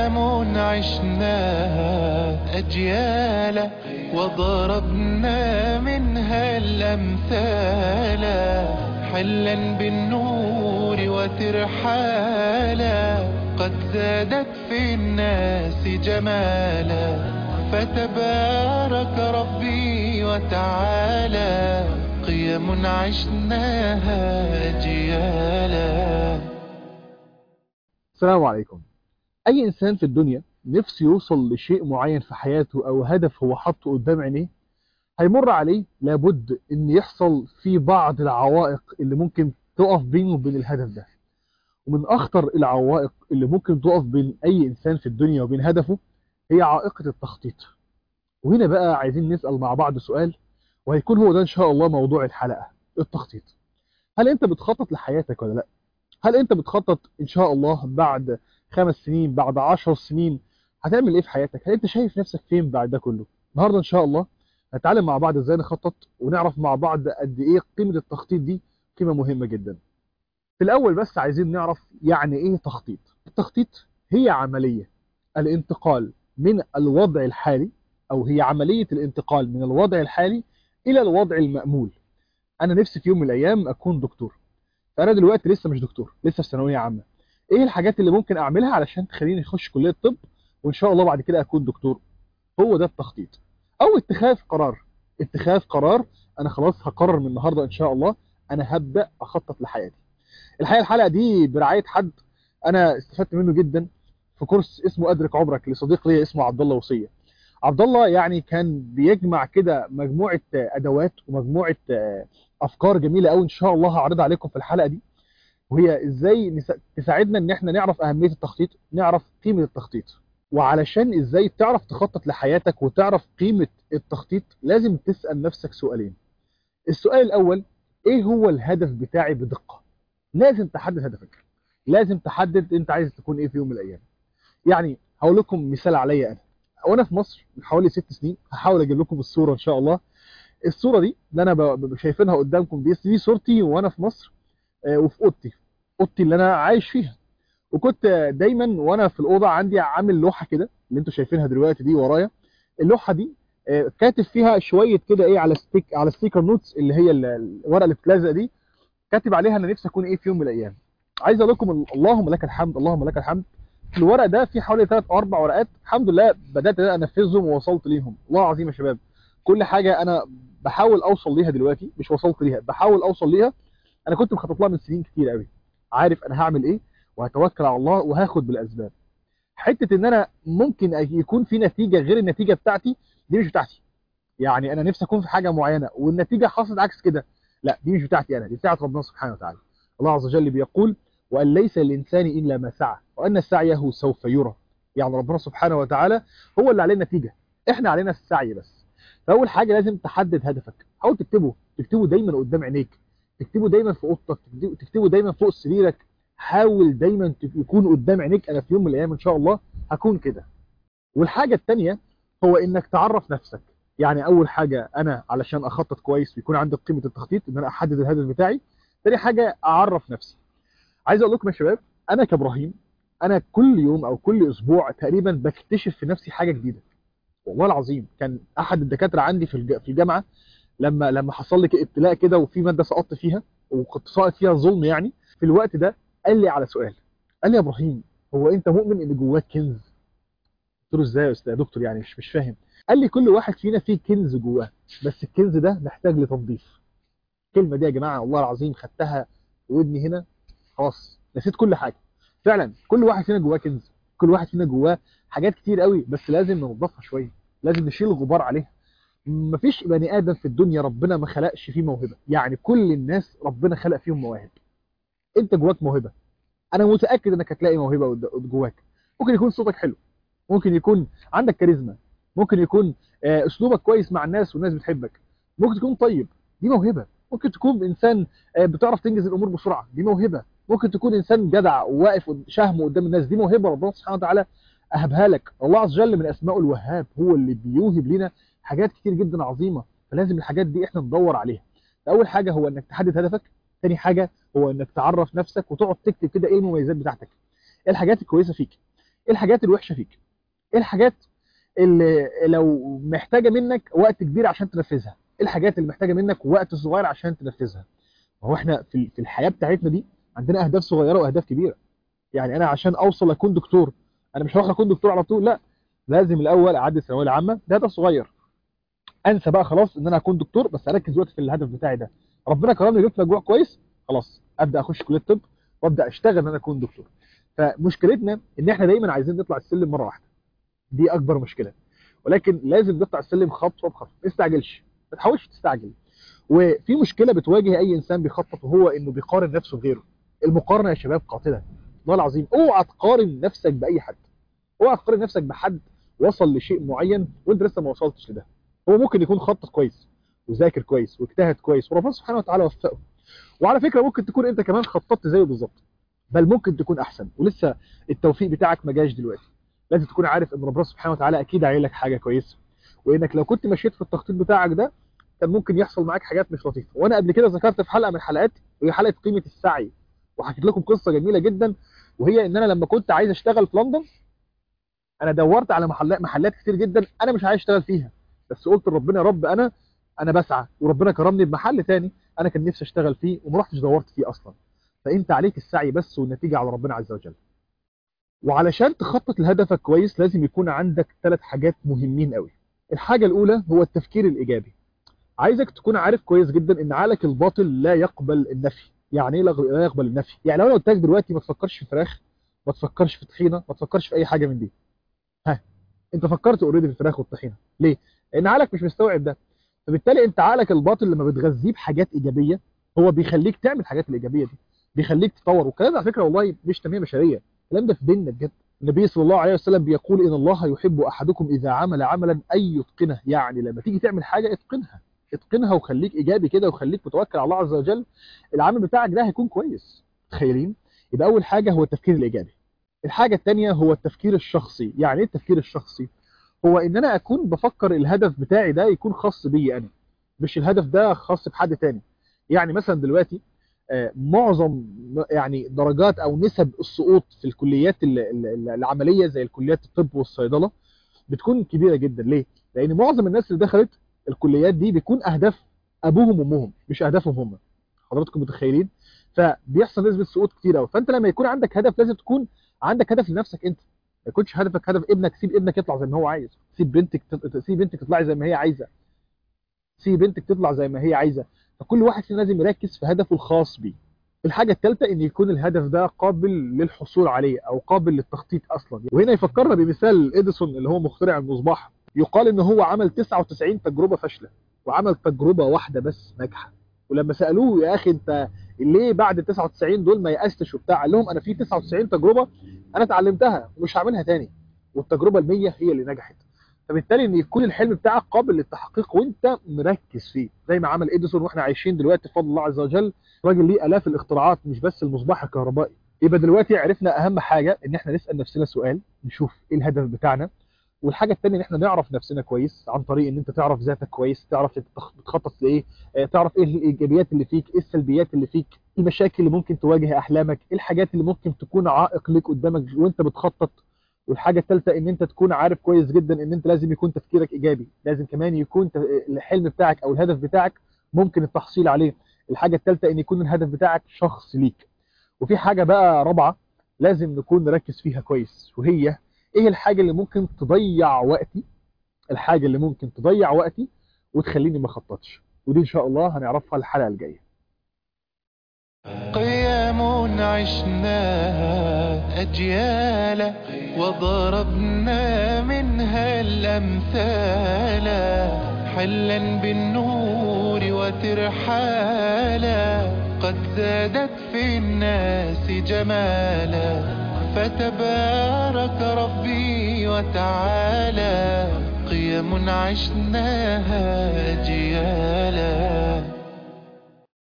أيام عشناها أجيالا وضربنا منها الأمثال حلا بالنور وترحالا قد زادت في الناس جمالا فتبارك ربي وتعالى قيم عشناها أجيالا السلام عليكم أي إنسان في الدنيا نفسه يوصل لشيء معين في حياته أو هدف هو حاطه قدام عينيه هيمر عليه لابد إن يحصل في بعض العوائق اللي ممكن تقف بينه وبين الهدف ده ومن أخطر العوائق اللي ممكن تقف بين أي إنسان في الدنيا وبين هدفه هي عائقة التخطيط وهنا بقى عايزين نسأل مع بعض سؤال وهيكون هو ده إن شاء الله موضوع الحلقة التخطيط هل أنت بتخطط لحياتك ولا لأ؟ هل أنت بتخطط إن شاء الله بعد خمس سنين بعد عشر سنين هتعمل إيه في حياتك؟ هل أنت شايف نفسك فين بعد ده كله؟ النهاردة إن شاء الله هنتعلم مع بعض إزاي نخطط ونعرف مع بعض قد إيه قيمة التخطيط دي قيمة مهمة جدا في الأول بس عايزين نعرف يعني إيه تخطيط التخطيط هي عملية الانتقال من الوضع الحالي أو هي عملية الانتقال من الوضع الحالي إلى الوضع المأمول أنا نفسي في يوم من الأيام أكون دكتور فأنا دلوقتي لسه مش دكتور لسه في ثانوية عامة إيه الحاجات اللي ممكن أعملها علشان تخليني أخش كلية طب وإن شاء الله بعد كده أكون دكتور هو ده التخطيط أو اتخاذ قرار اتخاذ قرار أنا خلاص هقرر من النهاردة إن شاء الله أنا هبدأ أخطط لحياتي الحقيقة الحلقة دي برعاية حد أنا استفدت منه جدا في كورس اسمه أدرك عمرك لصديق ليا اسمه عبد الله وصية عبد الله يعني كان بيجمع كده مجموعة أدوات ومجموعة أفكار جميلة قوي إن شاء الله هعرضها عليكم في الحلقة دي وهي إزاي تساعدنا إن إحنا نعرف أهمية التخطيط نعرف قيمة التخطيط وعلشان إزاي تعرف تخطط لحياتك وتعرف قيمة التخطيط لازم تسأل نفسك سؤالين السؤال الأول إيه هو الهدف بتاعي بدقة لازم تحدد هدفك لازم تحدد أنت عايز تكون إيه في يوم من الأيام يعني هقول لكم مثال عليا أنا وانا في مصر من حوالي ست سنين هحاول اجيب لكم الصوره ان شاء الله الصوره دي اللي انا شايفينها قدامكم دي دي صورتي وانا في مصر وفي اوضتي اوضتي اللي انا عايش فيها وكنت دايما وانا في الاوضه عندي عامل لوحه كده اللي انتم شايفينها دلوقتي دي ورايا اللوحه دي كاتب فيها شويه كده ايه على ستيك على ستيكر نوتس اللي هي الورقه اللي بتلزق دي كاتب عليها انا نفسي اكون ايه في يوم من الايام عايز اقول لكم اللهم لك الحمد اللهم لك الحمد في الورق ده في حوالي ثلاث او اربع ورقات الحمد لله بدات انفذهم ووصلت ليهم الله العظيم يا شباب كل حاجه انا بحاول اوصل ليها دلوقتي مش وصلت ليها بحاول اوصل ليها انا كنت مخطط لها من سنين كتير قوي عارف انا هعمل ايه وهتوكل على الله وهاخد بالاسباب حته ان انا ممكن يكون في نتيجه غير النتيجه بتاعتي دي مش بتاعتي يعني انا نفسي اكون في حاجه معينه والنتيجه حصلت عكس كده لا دي مش بتاعتي انا دي بتاعت ربنا سبحانه وتعالى الله عز وجل بيقول وأن ليس للإنسان إلا ما سعى وأن سعيه سوف يرى يعني ربنا سبحانه وتعالى هو اللي عليه النتيجة إحنا علينا السعي بس فأول حاجة لازم تحدد هدفك حاول تكتبه تكتبه دايما قدام عينيك تكتبه دايما في أوضتك تكتبه دايما فوق سريرك حاول دايما يكون قدام عينيك أنا في يوم من الأيام إن شاء الله هكون كده والحاجة الثانية هو إنك تعرف نفسك يعني أول حاجة أنا علشان أخطط كويس ويكون عندي قيمة التخطيط إن أنا أحدد الهدف بتاعي تاني حاجة أعرف نفسي عايز اقول لكم يا شباب انا كابراهيم انا كل يوم او كل اسبوع تقريبا بكتشف في نفسي حاجه جديده والله العظيم كان احد الدكاتره عندي في في الجامعه لما لما حصل لي ابتلاء كده وفي ماده سقطت فيها وكنت ساقط فيها ظلم يعني في الوقت ده قال لي على سؤال قال لي يا ابراهيم هو انت مؤمن ان جواك كنز قلت له ازاي يا استاذ يا دكتور يعني مش مش فاهم قال لي كل واحد فينا فيه كنز جواه بس الكنز ده محتاج لتنظيف الكلمه دي يا جماعه والله العظيم خدتها ودني هنا خلاص نسيت كل حاجه فعلا كل واحد فينا جواه كنز كل واحد فينا جواه حاجات كتير قوي بس لازم ننظفها شويه لازم نشيل الغبار عليها مفيش بني ادم في الدنيا ربنا ما خلقش فيه موهبه يعني كل الناس ربنا خلق فيهم مواهب انت جواك موهبه انا متاكد انك هتلاقي موهبه جواك ممكن يكون صوتك حلو ممكن يكون عندك كاريزما ممكن يكون اسلوبك كويس مع الناس والناس بتحبك ممكن تكون طيب دي موهبه ممكن تكون انسان بتعرف تنجز الامور بسرعه دي موهبه ممكن تكون انسان جدع وواقف شهم قدام الناس دي موهبه ربنا سبحانه وتعالى اهبها لك الله عز وجل من اسمائه الوهاب هو اللي بيوهب لنا حاجات كتير جدا عظيمه فلازم الحاجات دي احنا ندور عليها اول حاجه هو انك تحدد هدفك تاني حاجه هو انك تعرف نفسك وتقعد تكتب كده ايه المميزات بتاعتك ايه الحاجات الكويسه فيك ايه الحاجات الوحشه فيك ايه الحاجات اللي لو محتاجه منك وقت كبير عشان تنفذها ايه الحاجات اللي محتاجه منك وقت صغير عشان تنفذها ما هو احنا في في الحياه بتاعتنا دي عندنا اهداف صغيره واهداف كبيره يعني انا عشان اوصل اكون دكتور انا مش هروح اكون دكتور على طول لا لازم الاول اعدي الثانويه العامه ده هدف صغير انسى بقى خلاص ان انا اكون دكتور بس اركز دلوقتي في الهدف بتاعي ده ربنا كرمني جبت مجموع كويس خلاص ابدا اخش كليه طب وابدا اشتغل ان انا اكون دكتور فمشكلتنا ان احنا دايما عايزين نطلع السلم مره واحده دي اكبر مشكله ولكن لازم نطلع السلم خطوه بخطوه ما تستعجلش ما تحاولش تستعجل وفي مشكله بتواجه اي انسان بيخطط وهو انه بيقارن نفسه بغيره المقارنه يا شباب قاتله والله العظيم اوعى تقارن نفسك باي حد اوعى تقارن نفسك بحد وصل لشيء معين وانت لسه ما وصلتش لده هو ممكن يكون خطط كويس وذاكر كويس واجتهد كويس وربنا سبحانه وتعالى وفقه وعلى فكره ممكن تكون انت كمان خططت زيه بالظبط بل ممكن تكون احسن ولسه التوفيق بتاعك ما جاش دلوقتي لازم تكون عارف ان ربنا سبحانه وتعالى اكيد عايل لك حاجه كويسه وانك لو كنت مشيت في التخطيط بتاعك ده كان ممكن يحصل معاك حاجات مش لطيفه وانا قبل كده ذكرت في حلقه من الحلقات وهي حلقه قيمه السعي وحكيت لكم قصه جميله جدا وهي ان انا لما كنت عايز اشتغل في لندن انا دورت على محلات محلات كتير جدا انا مش عايز اشتغل فيها بس قلت لربنا يا رب انا انا بسعى وربنا كرمني بمحل تاني انا كان نفسي اشتغل فيه وما رحتش دورت فيه اصلا فانت عليك السعي بس والنتيجه على ربنا عز وجل وعلشان تخطط لهدفك كويس لازم يكون عندك ثلاث حاجات مهمين قوي الحاجه الاولى هو التفكير الايجابي عايزك تكون عارف كويس جدا ان عقلك الباطل لا يقبل النفي يعني ايه لا يقبل النفي يعني لو انا قلت لك دلوقتي ما تفكرش في فراخ ما تفكرش في طحينه ما تفكرش في اي حاجه من دي ها انت فكرت اوريدي في الفراخ والطحينه ليه لان عقلك مش مستوعب ده فبالتالي انت عقلك الباطل لما بتغذيه بحاجات ايجابيه هو بيخليك تعمل الحاجات الايجابيه دي بيخليك تطور والكلام ده على فكره والله مش تنميه بشريه الكلام ده في ديننا بجد النبي صلى الله عليه وسلم بيقول ان الله يحب احدكم اذا عمل عملا ان يتقنه يعني لما تيجي تعمل حاجه اتقنها اتقنها وخليك ايجابي كده وخليك متوكل على الله عز وجل العمل بتاعك ده هيكون كويس تخيلين يبقى اول حاجه هو التفكير الايجابي الحاجه الثانيه هو التفكير الشخصي يعني ايه التفكير الشخصي هو ان انا اكون بفكر الهدف بتاعي ده يكون خاص بي انا مش الهدف ده خاص بحد تاني يعني مثلا دلوقتي معظم يعني درجات او نسب السقوط في الكليات العمليه زي الكليات الطب والصيدله بتكون كبيره جدا ليه لان معظم الناس اللي دخلت الكليات دي بيكون اهداف ابوهم وامهم مش اهدافهم هم حضراتكم متخيلين فبيحصل نسبه سقوط كتير قوي فانت لما يكون عندك هدف لازم تكون عندك هدف لنفسك انت ما يكونش هدفك هدف ابنك سيب ابنك يطلع زي ما هو عايز سيب بنتك سيب بنتك تطلع زي ما هي عايزه سيب بنتك تطلع زي ما هي عايزه فكل واحد فينا لازم يركز في هدفه الخاص بيه الحاجة الثالثة ان يكون الهدف ده قابل للحصول عليه او قابل للتخطيط اصلا وهنا يفكرنا بمثال اديسون اللي هو مخترع المصباح يقال ان هو عمل 99 تجربة فاشلة وعمل تجربة واحدة بس ناجحة ولما سألوه يا اخي انت ليه بعد ال 99 دول ما يأستش وبتاع قال لهم انا في 99 تجربة انا اتعلمتها ومش هعملها تاني والتجربة ال100 هي اللي نجحت فبالتالي ان يكون الحلم بتاعك قابل للتحقيق وانت مركز فيه زي ما عمل اديسون واحنا عايشين دلوقتي بفضل الله عز وجل راجل ليه الاف الاختراعات مش بس المصباح الكهربائي يبقى دلوقتي عرفنا اهم حاجه ان احنا نسال نفسنا سؤال نشوف ايه الهدف بتاعنا والحاجه الثانيه ان احنا نعرف نفسنا كويس عن طريق ان انت تعرف ذاتك كويس تعرف بتخطط لايه تعرف ايه الايجابيات اللي فيك ايه السلبيات اللي فيك ايه المشاكل اللي ممكن تواجه احلامك ايه الحاجات اللي ممكن تكون عائق ليك قدامك وانت بتخطط والحاجة الثالثة ان انت تكون عارف كويس جدا ان انت لازم يكون تفكيرك ايجابي لازم كمان يكون الحلم بتاعك او الهدف بتاعك ممكن التحصيل عليه الحاجة الثالثة ان يكون الهدف بتاعك شخص ليك وفي حاجة بقى رابعة لازم نكون نركز فيها كويس وهي ايه الحاجة اللي ممكن تضيع وقتي الحاجة اللي ممكن تضيع وقتي وتخليني ما خططش ودي ان شاء الله هنعرفها الحلقة الجاية قيام عشناها أجيالا وضربنا منها الأمثال حلا بالنور وترحالا قد زادت في الناس جمالا فتبارك ربي وتعالى قيم عشناها أجيالا